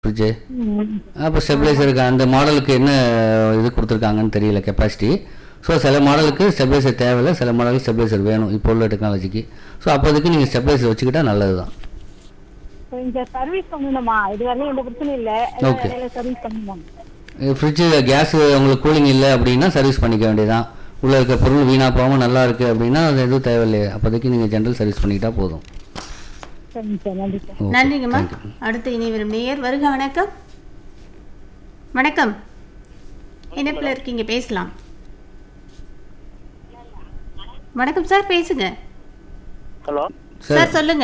Fridge அப்போ ஸ்டெபிளைசருக்கு அந்த மாடலுக்கு என்ன இது கொடுத்துருக்காங்கன்னு தெரியல கெப்பாசிட்டி ஸோ சில மாடலுக்கு ஸ்டெபிளைசர் தேவையில்லை சில மாடலுக்கு ஸ்டெபிளைசர் வேணும் இப்போ உள்ள டெக்னாலஜிக்கு ஸோ அப்போதைக்கு நீங்கள் ஸ்டெபிளைசர் வச்சுக்கிட்டா நல்லது தான் இந்த சர்வீஸ் பண்ணணுமா இது வரையும் எந்த பிரச்சனையும் இல்ல Okay. இடையில சர்வீஸ் பண்ணணுமா ஃப்ரிட்ஜு கேஸ் உங்களுக்கு கூலிங் இல்லை அப்படின்னா சர்வீஸ் பண்ணிக்க வேண்டியதான் உள்ளே இருக்க பொருள் வீணாக போகாமல் நல்லா இருக்குது அப்படின்னா அது எதுவும் தேவையில்லையே அப்போதைக்கு நீங்கள் ஜென்ரல் சர்வீஸ் பண்ணிக்கிட்டா போதும் சரிங்க சார் நன்றி சார் Okay, நன்றிங்கம்மா thank you. அடுத்து இனி வரும் நேயர் வருக வணக்கம் வணக்கம் இணைப்பில் இருக்கீங்க பேசலாம் வணக்கம் சார் பேசுங்க ஹலோ சார் சார் சொல்லுங்க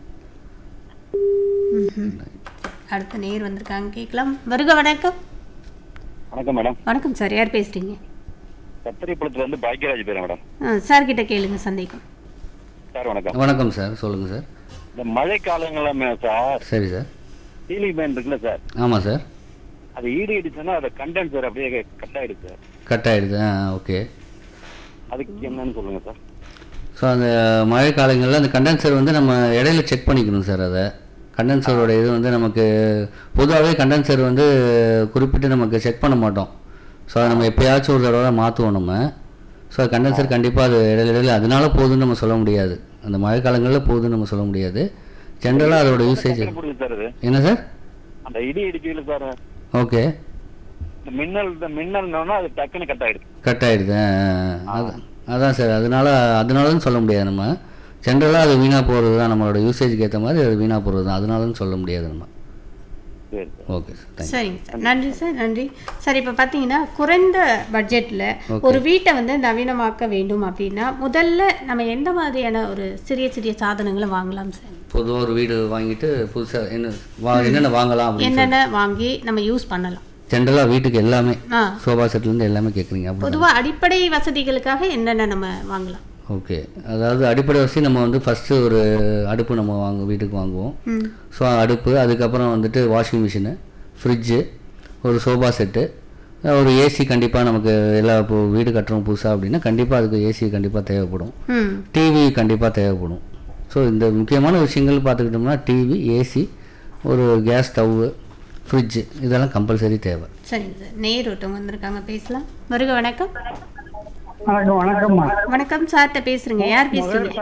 ம்ஹும். அடுத்த நேயர் வந்திருக்காங்க கேட்கலாம் வருக வணக்கம் வணக்கம் மேடம் வணக்கம் சார் யார் பேசுறீங்க கத்திரிப்பழத்துல இருந்து பாக்கியராஜ் பேர் மேடம் ஆ, சார் கிட்ட கேளுங்க சந்தேகம் சார் வணக்கம் வணக்கம் சார் சொல்லுங்கள் சார் இந்த மழை காலங்களில் சார் சரி சார் சீலிங் ஃபேன் இருக்குல்ல சார் ஆமாம் சார் அது ஈடு இடிச்சுன்னா அதை கண்டென்சர் அப்படியே கட் ஆயிடுச்சு சார் கட் ஆகிடுது ஆ ஓகே அதுக்கு என்னன்னு சொல்லுங்க சார் ஸோ அந்த மழை காலங்களில் அந்த கண்டென்சர் வந்து நம்ம இடையில செக் பண்ணிக்கணும் சார் அதை கண்டென்சரோட இது வந்து நமக்கு பொதுவாகவே கண்டென்சர் வந்து குறிப்பிட்டு நமக்கு செக் பண்ண மாட்டோம் ஸோ அதை நம்ம எப்பயாச்சும் ஒரு தடவை மாற்றுவோம் நம்ம ஸோ கண்டென்சர் கண்டிப்பாக அது இடையில இடையில அதனால போகுதுன்னு நம்ம சொல்ல முடியாது அந்த மழை காலங்களில் போகுதுன்னு நம்ம சொல்ல முடியாது ஜென்ரலாக அதோட யூசேஜ் டக்குனு புரியுது சார் அது என்ன சார் அந்த இடி இடிக்கல சார் ஓகே இந்த மின்னல் இந்த மின்னல்னோன்னா அது டக்குன்னு கட் ஆயிடுச்சு கட் ஆகிடுது அதான் அதான் சார் அதனால அதனாலன்னு சொல்ல முடியாது நம்ம ஜென்ரலாக அது வீணாக போகிறது தான் நம்மளோட யூசேஜுக்கு ஏற்ற மாதிரி அது வீணாக போகிறது தான் அதனாலன்னு சொல்ல முடியாது நம்ம சரி சார் ஓகே சார் தேங்க்யூ சரிங்க சார் நன்றி சார் நன்றி சார் இப்போ பார்த்தீங்கன்னா குறைந்த பட்ஜெட்டில் Okay. ஒரு வீட்டை வந்து நவீனமாக்க வேண்டும் அப்படின்னா முதல்ல நம்ம எந்த மாதிரியான ஒரு சிறிய சிறிய சாதனங்களை வாங்கலாம் சார் பொதுவாக ஒரு வீடு வாங்கிட்டு புதுசாக என்ன வா என்னென்ன வாங்கலாம் அப்படின்னு என்னென்ன வாங்கி நம்ம யூஸ் பண்ணலாம் ஜென்ரலாக வீட்டுக்கு எல்லாமே ஆ சோஃபா செட்லேருந்து எல்லாமே கேட்குறீங்க அப்படி பொதுவாக அடிப்படை வசதிகளுக்காக என்னென்ன நம்ம வாங்கலாம் ஓகே அதாவது அடிப்படை வசதி நம்ம வந்து ஃபஸ்ட்டு ஒரு அடுப்பு நம்ம வாங்க வீட்டுக்கு வாங்குவோம் ம் ஸோ அடுப்பு அதுக்கப்புறம் வந்துட்டு வாஷிங் மிஷினு ஃப்ரிட்ஜு ஒரு சோஃபா செட்டு ஒரு ஏசி கண்டிப்பாக நமக்கு எல்லா இப்போ வீடு கட்டுறோம் புதுசாக அப்படின்னா கண்டிப்பாக அதுக்கு ஏசி கண்டிப்பாக தேவைப்படும் ம் டிவி கண்டிப்பாக தேவைப்படும் ஸோ இந்த முக்கியமான விஷயங்கள் பார்த்துக்கிட்டோம்னா டிவி ஏசி ஒரு கேஸ் ஸ்டவ்வு ஃப்ரிட்ஜு இதெல்லாம் கம்பல்சரி தேவை சரிங்க சார் நேர் ஒருத்தவங்க வந்திருக்காங்க பேசலாம் வருக வணக்கம் வணக்கம் வணக்கம்மா வணக்கம் சார்கிட்ட பேசுறீங்க யார் பேசுறீங்க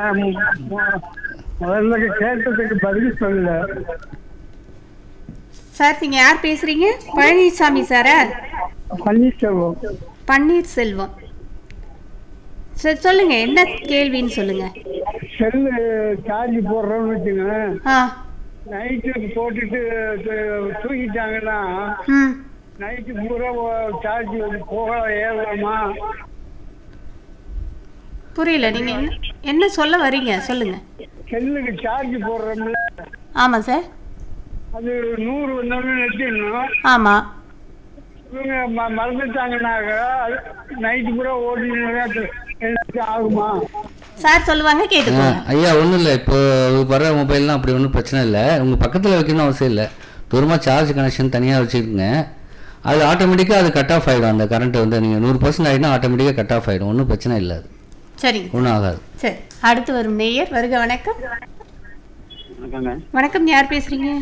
முதல்ல கேட்டதுக்கு பதில் சொல்லல சார் நீங்க யார் பேசுறீங்க பழனிசாமி சாரா பன்னீர்செல்வம் பன்னீர்செல்வம் சார் சொல்லுங்க என்ன கேள்வின்னு சொல்லுங்க செல்லு சார்ஜ் போடுறோம்னு வச்சுங்க ஆ நைட்டு போட்டுட்டு து- தூங்கிட்டாங்கன்னா ம் நைட்டு பூரா சார்ஜ் போக ஏறலாமா புரியல நீங்க என்ன என்ன சொல்ல வரீங்க சொல்லுங்க செல்லுக்கு சார்ஜ் போடுறோம்ல ஆமா சார் அது நூறு வந்தோம்னு நிறுத்திடணும் ஆமா இவங்க ம- மறந்துட்டாங்கன்னாக்க நைட்டு பூரா ஓடினா ஆகுமா சார் சொல்லுவாங்க ஆ, கேட்டுக்கோங்க ஐயா ஒன்றும் இல்லை இப்போ வர மொபைல்லாம் அப்படி ஒன்றும் பிரச்சனை இல்லை உங்கள் பக்கத்தில் வைக்கணும்னு அவசியம் இல்லை தூரமாக சார்ஜ் கனெக்ஷன் தனியாக வச்சுக்கோங்க அது ஆட்டோமேட்டிக்காக அது கட் ஆஃப் ஆகிடும் அந்த கரண்ட் வந்து நீங்கள் நூறு பர்சன்ட் ஆகிடும் ஆட்டோமேட்டிக்காக கட் ஆஃப் ஆகிடும் ஒன்றும் பிரச்சனை இல்லை அது சரிங்க ஒன்றும் ஆகாது சரி அடுத்து வரும் நேயர் வருக வணக்கம் வணக்கங்க வணக்கம் யார் பேசுறீங்க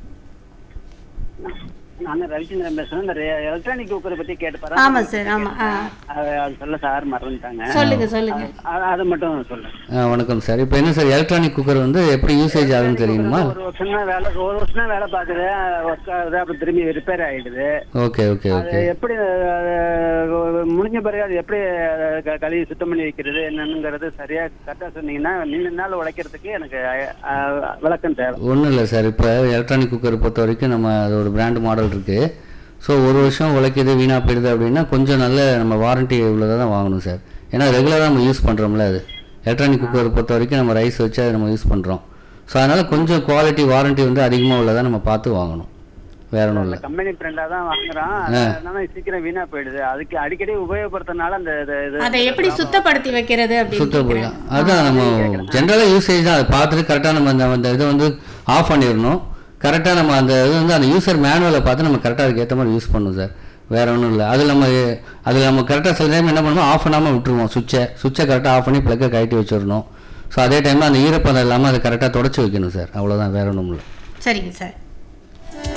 நான் ரவிச்சந்திரன் பேசுறேன் இந்த எலக்ட்ரானிக் குக்கரை பத்தி கேட்டு ஆமா சார் ஆமா ஆ அது சொல்ல சார் மறந்துட்டாங்க சொல்லுங்க சொல்லுங்க அதை மட்டும் சொல்லுங்க ஆ, வணக்கம் சார் இப்போ என்ன சார் எலக்ட்ரானிக் குக்கர் வந்து எப்படி யூசேஜ் ஆகுதுன்னு தெரியுமா ஒரு வருஷம் தான் வேலை ஒரு வருஷம் தான் வேலை பாக்குது ஒர்க் ஆகுது அப்புறம் திரும்பி ரிப்பேர் ஆயிடுது ஓகே ஓகே அது ஓகே எப்படி அது முடிஞ்ச பிறகு அது எப்படி அதை க- கழுவி சுத்தம் பண்ணி வைக்கிறது என்னங்கிறது சரியா கரெக்டா சொன்னீங்கன்னா நீண்ட நாள் உழைக்கிறதுக்கு எனக்கு அஹ், விளக்கம் தேவை ஒன்றும் இல்லை சார் இப்போ எலக்ட்ரானிக் குக்கர் பொறுத்த வரைக்கும் நம்ம அதோட பிராண்ட் மாடல் இருக்குது ஸோ ஒரு வருஷம் உழைக்கிது வீணாக போயிடுது அப்படின்னா கொஞ்சம் நல்ல நம்ம வாரண்டி உள்ளதாக தான் வாங்கணும் சார் ஏன்னா ரெகுலராக நம்ம யூஸ் பண்ணுறோம்ல அது எலக்ட்ரானிக் குக்கர் பொறுத்த வரைக்கும் நம்ம ரைஸ் வச்சு அதை நம்ம யூஸ் பண்ணுறோம் ஸோ அதனால் கொஞ்சம் குவாலிட்டி வாரண்டி வந்து அதிகமாக உள்ளதாக நம்ம பார்த்து வாங்கணும் வேற ஒன்றும் இல்லை கம்பெனி பிராண்டா தான் வாங்குறோம் அதனால சீக்கிரம் வீணா போயிடுது அதுக்கு அடிக்கடி உபயோகப்படுத்துறதுனால அந்த இது- இது அதை எப்படி சுத்தப்படுத்தி வைக்கிறது அப்படின்னு சுத்தப்படியாக அதான் நம்ம ஜென்ரலாக யூசேஜ் தான் அதை பார்த்துட்டு கரெக்டாக நம்ம அந்த அந்த இதை வந்து ஆஃப் பண்ணிடணும் கரெக்டாக நம்ம அந்த இது வந்து அந்த யூசர் மேனுவலை பார்த்து நம்ம கரெக்டாக அதுக்கு ஏற்ற மாதிரி யூஸ் பண்ணணும் சார் வேற ஒன்றும் இல்லை அதில் நம்ம அதில் நம்ம கரெக்டாக சில டைம் என்ன பண்ணுவோம் ஆஃப் பண்ணாமல் விட்டுருவோம் சுவிட்சை சுவிட்சை கரெக்டாக ஆஃப் பண்ணி ப்ளக்கை கழட்டி வச்சிடணும் ஸோ அதே டைமில் அந்த ஈரப்பதம் இல்லாமல் அதை கரெக்டாக தொடச்சி வைக்கணும் சார் அவ்வளோதான் வேற ஒன்றும் இல்லை சரிங்க சார்